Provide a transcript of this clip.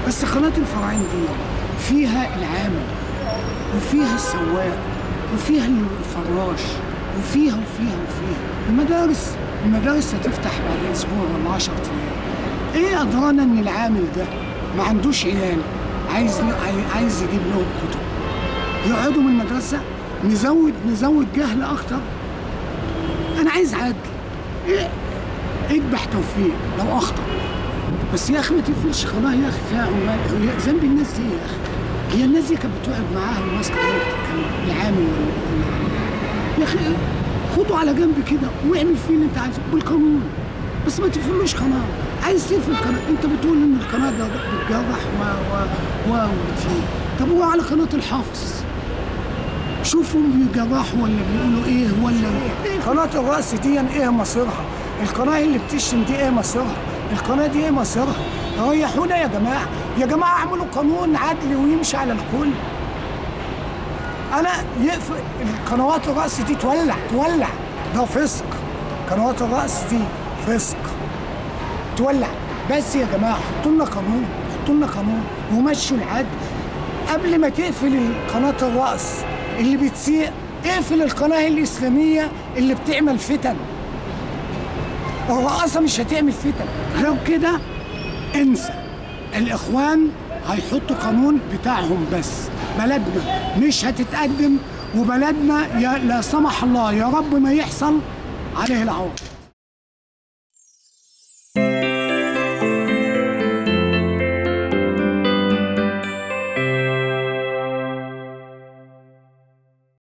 بس قناه الفراعين دي فيها العامل وفيها السواق وفيها الفراش وفيها وفيها وفيها المدارس المدارس هتفتح بعد اسبوع ولا 10 ايام ايه ادرانا ان العامل ده ما عندوش عيال عايز عاي- عايز يجيب لهم كتب يقعدوا من المدرسه نزود نزود جهل اكتر انا عايز عدل إيه؟ اذبح توفيق لو اخطا بس يا اخي ما تقفلش قناه يا اخي فيها عمال هي ذنب الناس دي يا اخي هي الناس دي كانت بتقعد معاها وماسكه وهي بتتكلم العامل ولا ولا- يا اخي خده على جنب كده واعمل فيه اللي انت عايزه بالقانون بس ما تقفلوش قناه عايز تقفل قناه انت بتقول ان القناه ده بتجرح و و و وبتهين. طب هو على قناه الحافظ شوفوا بيجرحوا ولا بيقولوا ايه ولا ايه قناه الراس دي ايه مصيرها القناه اللي بتشتم دي ايه مصيرها القناه دي ايه مصيرها ريحونا يا جماعه يا جماعه اعملوا قانون عدل ويمشي على الكل انا يقفل القنوات الراس دي تولع تولع ده فسق قنوات الراس دي فسق تولع بس يا جماعه حطوا لنا قانون حطوا لنا قانون ومشوا العدل قبل ما تقفل قناه الراس اللي بتسيء اقفل القناه الاسلاميه اللي بتعمل فتن الرقاصه مش هتعمل فتن غير كده انسى الاخوان هيحطوا قانون بتاعهم بس بلدنا مش هتتقدم وبلدنا يا لا سمح الله يا رب ما يحصل عليه العوض